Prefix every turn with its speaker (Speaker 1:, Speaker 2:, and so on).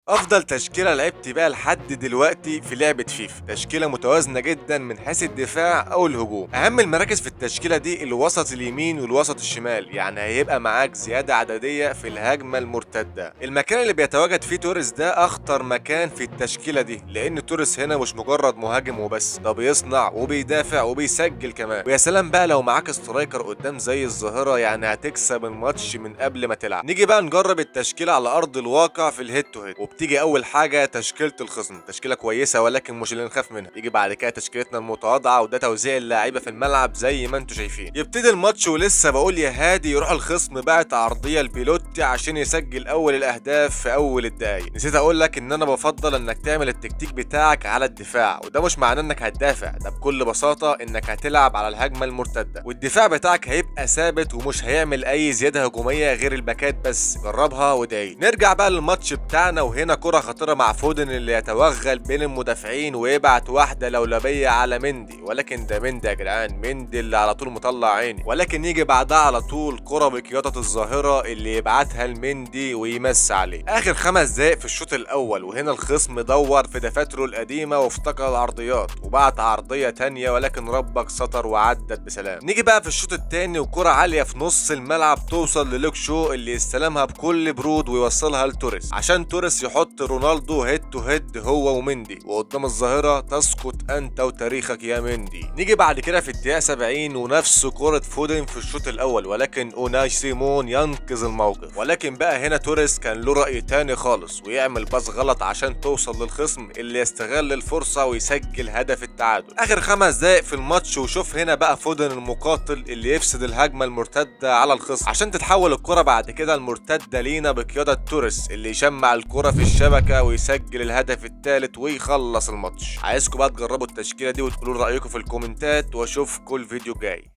Speaker 1: افضل تشكيله لعبت بيها لحد دلوقتي في لعبه فيفا تشكيله متوازنه جدا من حيث الدفاع او الهجوم اهم المراكز في التشكيله دي الوسط اليمين والوسط الشمال يعني هيبقى معاك زياده عدديه في الهجمه المرتده المكان اللي بيتواجد فيه توريس ده اخطر مكان في التشكيله دي لان توريس هنا مش مجرد مهاجم وبس ده بيصنع وبيدافع وبيسجل كمان ويا سلام بقى لو معاك سترايكر قدام زي الظاهره يعني هتكسب الماتش من قبل ما تلعب نيجي بقى نجرب التشكيله على ارض الواقع في الهيد تو هيد وبتيجي اول حاجه تشكيله الخصم تشكيله كويسه ولكن مش اللي نخاف منها يجي بعد كده تشكيلتنا المتواضعه وده توزيع اللعيبه في الملعب زي ما انتم شايفين يبتدي الماتش ولسه بقول يا هادي يروح الخصم باعت عرضيه لبيلوتي عشان يسجل اول الاهداف في اول الدقايق نسيت اقول لك ان انا بفضل انك تعمل التكتيك بتاعك على الدفاع وده مش معناه انك هتدافع ده بكل بساطه انك هتلعب على الهجمه المرتده والدفاع بتاعك هيبقى ثابت ومش هيعمل اي زياده هجوميه غير الباكات بس جربها وادعي نرجع بقى للماتش بتاعنا وهنا كره خطيره مع فودن اللي يتوغل بين المدافعين ويبعت واحده لولبيه على مندي ولكن ده مندي يا جدعان مندي اللي على طول مطلع عيني ولكن يجي بعدها على طول كره بقياده الظاهره اللي يبعتها لمندي ويمس عليه اخر خمس دقايق في الشوط الاول وهنا الخصم دور في دفاتره القديمه وافتكر العرضيات وبعت عرضيه تانية ولكن ربك ستر وعدت بسلام نيجي بقى في الشوط التاني وكره عاليه في نص الملعب توصل للوك شو اللي يستلمها بكل برود ويوصلها لتوريس عشان توريس يحط رونالدو هيد تو هيد هو ومندي وقدام الظاهره تسقط انت وتاريخك يا مندي نيجي بعد كده في الدقيقه 70 ونفس كره فودن في الشوط الاول ولكن اوناي سيمون ينقذ الموقف ولكن بقى هنا توريس كان له راي تاني خالص ويعمل باص غلط عشان توصل للخصم اللي يستغل الفرصه ويسجل هدف التعادل اخر خمس دقايق في الماتش وشوف هنا بقى فودن المقاتل اللي يفسد الهجمه المرتده على الخصم عشان تتحول الكره بعد كده المرتده لينا بقياده توريس اللي يشمع الكره في الشبكه ويسجل الهدف الثالث ويخلص الماتش عايزكم بقى تجربوا التشكيله دي وتقولوا رايكم في الكومنتات واشوفكم الفيديو الجاي